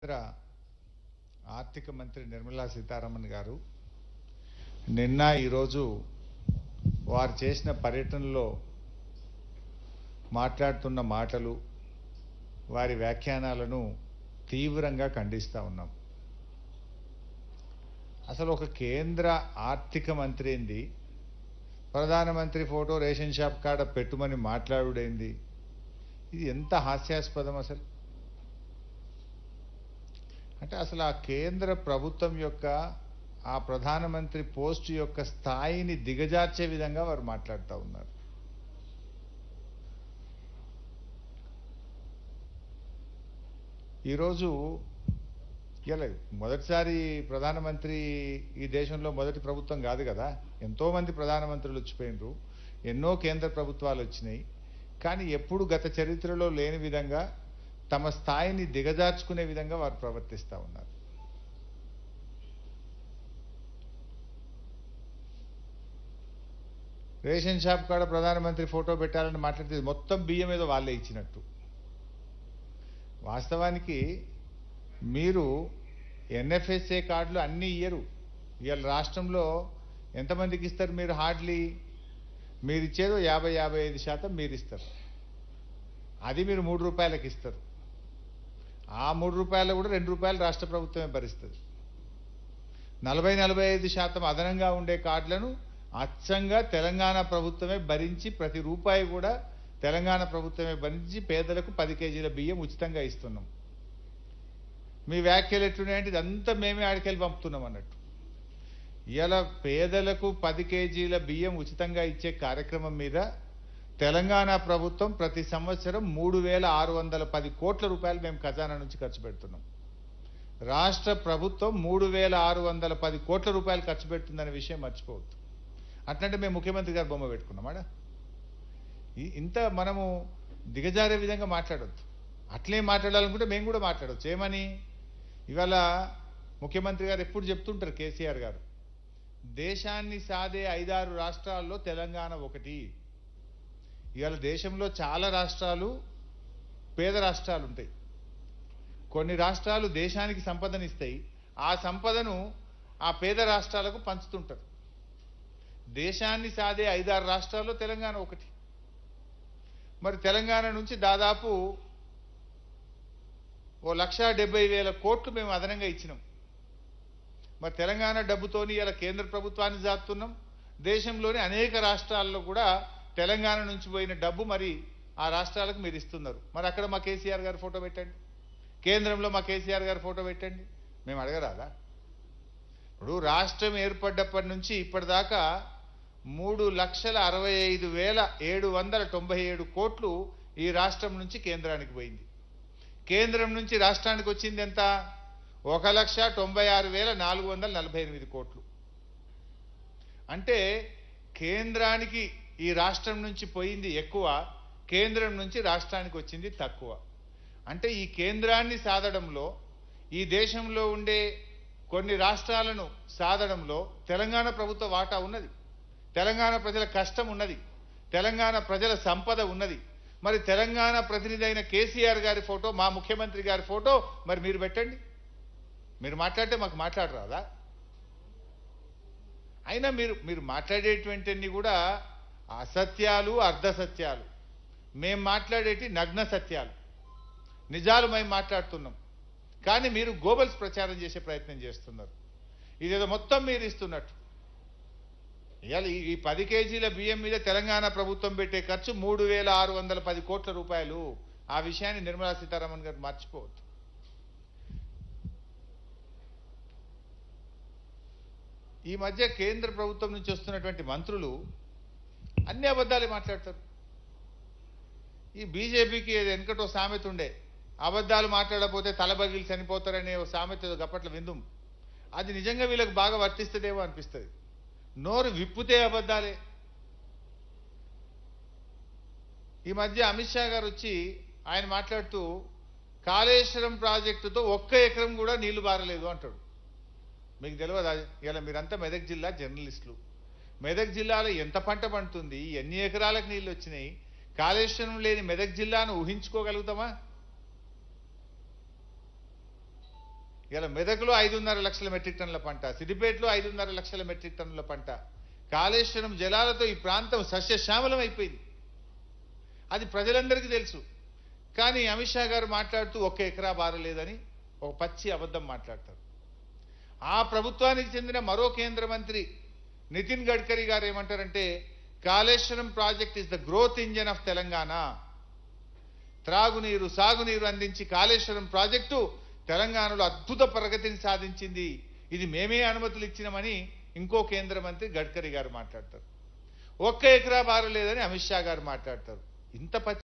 కేంద్ర ఆర్థిక మంత్రి నిర్మలా సీతారామన్ గారు నిన్న ఈరోజు వారు చేసిన పర్యటనలో మాట్లాడుతున్న మాటలు వారి వ్యాఖ్యానాలను తీవ్రంగా ఖండిస్తూ ఉన్నాం అసలు ఒక కేంద్ర ఆర్థిక మంత్రి ఏంది ప్రధానమంత్రి ఫోటో రేషన్ షాప్ కాడ పెట్టుమని మాట్లాడుడేంది ఇది ఎంత హాస్యాస్పదం అసలు అంటే అసలు ఆ కేంద్ర ప్రభుత్వం యొక్క ఆ ప్రధానమంత్రి పోస్టు యొక్క స్థాయిని దిగజార్చే విధంగా వారు మాట్లాడుతూ ఉన్నారు ఈరోజు ఇలా మొదటిసారి ప్రధానమంత్రి ఈ దేశంలో మొదటి ప్రభుత్వం కాదు కదా ఎంతో మంది ప్రధానమంత్రులు వచ్చిపోయినరు ఎన్నో కేంద్ర ప్రభుత్వాలు వచ్చినాయి కానీ ఎప్పుడు గత చరిత్రలో లేని విధంగా తమ స్థాయిని దిగజార్చుకునే విధంగా వారు ప్రవర్తిస్తూ ఉన్నారు రేషన్ షాప్ కాడ ప్రధానమంత్రి ఫోటో పెట్టాలని మాట్లాడితే మొత్తం బియ్యం ఏదో వాళ్ళే ఇచ్చినట్టు వాస్తవానికి మీరు ఎన్ఎఫ్ఎస్ఏ కార్డులు అన్నీ ఇయ్యరు ఇవాళ రాష్ట్రంలో ఎంతమందికి ఇస్తారు మీరు హార్డ్లీ మీరు ఇచ్చేదో యాభై యాభై ఐదు శాతం మీరు ఇస్తారు అది మీరు మూడు రూపాయలకి ఇస్తారు ఆ మూడు రూపాయలు కూడా రెండు రూపాయలు రాష్ట్ర ప్రభుత్వమే భరిస్తుంది నలభై నలభై ఐదు శాతం అదనంగా ఉండే కార్డులను అచ్చంగా తెలంగాణ ప్రభుత్వమే భరించి ప్రతి రూపాయి కూడా తెలంగాణ ప్రభుత్వమే భరించి పేదలకు పది కేజీల బియ్యం ఉచితంగా ఇస్తున్నాం మీ వ్యాఖ్యలు ఎట్లున్నాయంటే ఇదంతా మేమే ఆడికెళ్ళి పంపుతున్నాం అన్నట్టు ఇలా పేదలకు పది కేజీల బియ్యం ఉచితంగా ఇచ్చే కార్యక్రమం మీద తెలంగాణ ప్రభుత్వం ప్రతి సంవత్సరం మూడు వేల ఆరు వందల పది కోట్ల రూపాయలు మేము ఖజానా నుంచి ఖర్చు పెడుతున్నాం రాష్ట్ర ప్రభుత్వం మూడు వేల ఆరు వందల పది కోట్ల రూపాయలు ఖర్చు పెడుతుందనే విషయం మర్చిపోవద్దు అట్లంటే మేము ముఖ్యమంత్రి గారు బొమ్మ పెట్టుకున్నామాడా ఈ- ఇంత మనము దిగజారే విధంగా మాట్లాడొద్దు అట్లే మాట్లాడాలనుకుంటే మేము కూడా మాట్లాడొచ్చు ఏమని ఇవాళ ముఖ్యమంత్రి గారు ఎప్పుడు చెప్తుంటారు కేసీఆర్ గారు దేశాన్ని సాదే ఐదారు రాష్ట్రాల్లో తెలంగాణ ఒకటి ఇవాళ దేశంలో చాలా రాష్ట్రాలు పేద రాష్ట్రాలు ఉంటాయి కొన్ని రాష్ట్రాలు దేశానికి సంపదనిస్తాయి ఆ సంపదను ఆ పేద రాష్ట్రాలకు పంచుతుంటారు దేశాన్ని సాదే ఐదారు రాష్ట్రాల్లో తెలంగాణ ఒకటి మరి తెలంగాణ నుంచి దాదాపు ఓ లక్ష డెబ్బై వేల కోట్లు మేము అదనంగా ఇచ్చినాం మరి తెలంగాణ డబ్బుతోని ఇలా కేంద్ర ప్రభుత్వాన్ని జాతున్నాం దేశంలోని అనేక రాష్ట్రాల్లో కూడా తెలంగాణ నుంచి పోయిన డబ్బు మరి ఆ రాష్ట్రాలకు మీరు ఇస్తున్నారు మరి అక్కడ మా కేసీఆర్ గారి ఫోటో పెట్టండి కేంద్రంలో మా కేసీఆర్ గారి ఫోటో పెట్టండి మేము అడగరాదా ఇప్పుడు రాష్ట్రం ఏర్పడ్డప్పటి నుంచి ఇప్పటిదాకా మూడు లక్షల అరవై ఐదు వేల ఏడు వందల తొంభై ఏడు కోట్లు ఈ రాష్ట్రం నుంచి కేంద్రానికి పోయింది కేంద్రం నుంచి రాష్ట్రానికి వచ్చింది ఎంత ఒక లక్ష తొంభై ఆరు వేల నాలుగు వందల నలభై ఎనిమిది కోట్లు అంటే కేంద్రానికి ఈ రాష్ట్రం నుంచి పోయింది ఎక్కువ కేంద్రం నుంచి రాష్ట్రానికి వచ్చింది తక్కువ అంటే ఈ కేంద్రాన్ని సాధడంలో ఈ దేశంలో ఉండే కొన్ని రాష్ట్రాలను సాధడంలో తెలంగాణ ప్రభుత్వ వాటా ఉన్నది తెలంగాణ ప్రజల కష్టం ఉన్నది తెలంగాణ ప్రజల సంపద ఉన్నది మరి తెలంగాణ ప్రతినిధి అయిన కేసీఆర్ గారి ఫోటో మా ముఖ్యమంత్రి గారి ఫోటో మరి మీరు పెట్టండి మీరు మాట్లాడితే మాకు మాట్లాడరాదా అయినా మీరు మీరు మాట్లాడేటువంటివన్నీ కూడా అసత్యాలు అర్ధసత్యాలు మేము మాట్లాడేటి నగ్న సత్యాలు నిజాలు మేము మాట్లాడుతున్నాం కానీ మీరు గోబల్స్ ప్రచారం చేసే ప్రయత్నం చేస్తున్నారు ఇదేదో మొత్తం మీరు ఇస్తున్నట్టు ఇవాళ ఈ- ఈ పది కేజీల బియ్యం మీద తెలంగాణ ప్రభుత్వం పెట్టే ఖర్చు మూడు వేల ఆరు వందల పది కోట్ల రూపాయలు ఆ విషయాన్ని నిర్మలా సీతారామన్ గారు మర్చిపోవద్దు ఈ మధ్య కేంద్ర ప్రభుత్వం నుంచి వస్తున్నటువంటి మంత్రులు అన్ని అబద్ధాలే మాట్లాడతారు ఈ బీజేపీకి ఏదో వెనకటో సామెత ఉండే అబద్ధాలు మాట్లాడకపోతే తలబగిలి చనిపోతారనే ఓ సామెత ఏదో గప్పట్ల విందుం అది నిజంగా వీళ్ళకి బాగా వర్తిస్తుందేమో అనిపిస్తుంది నోరు విప్పితే అబద్ధాలే ఈ మధ్య అమిత్ షా గారు వచ్చి ఆయన మాట్లాడుతూ కాళేశ్వరం ప్రాజెక్టుతో ఒక్క ఎకరం కూడా నీళ్లు బారలేదు అంటాడు మీకు తెలియదా ఇలా మీరంతా మెదక్ జిల్లా జర్నలిస్టులు మెదక్ జిల్లాలో ఎంత పంట పండుతుంది ఎన్ని ఎకరాలకు నీళ్ళు వచ్చినాయి కాళేశ్వరం లేని మెదక్ జిల్లాను ఊహించుకోగలుగుతామా ఇలా మెదక్లో ఐదున్నర లక్షల మెట్రిక్ టన్నుల పంట సిద్దిపేటలో ఐదున్నర లక్షల మెట్రిక్ టన్నుల పంట కాళేశ్వరం జలాలతో ఈ ప్రాంతం సస్యశ్యామలం అయిపోయింది అది ప్రజలందరికీ తెలుసు కానీ అమిత్ షా గారు మాట్లాడుతూ ఒక్క ఎకరా బారలేదని ఒక పచ్చి అబద్ధం మాట్లాడతారు ఆ ప్రభుత్వానికి చెందిన మరో కేంద్ర మంత్రి నితిన్ గడ్కరీ గారు ఏమంటారంటే Kaleshwaram project is the growth engine of Telangana త్రాగునీరు సాగునీరు అందించి కాళేశ్వరం ప్రాజెక్టు తెలంగాణలో అద్భుత ప్రగతిని సాధించింది ఇది మేమే అనుమతులు ఇచ్చినామని ఇంకో కేంద్ర మంత్రి గడ్కరీ గారు మాట్లాడతారు ఒక్క ఎకరా బారలేదని అమిత్ షా గారు మాట్లాడతారు ఇంత పచ్చి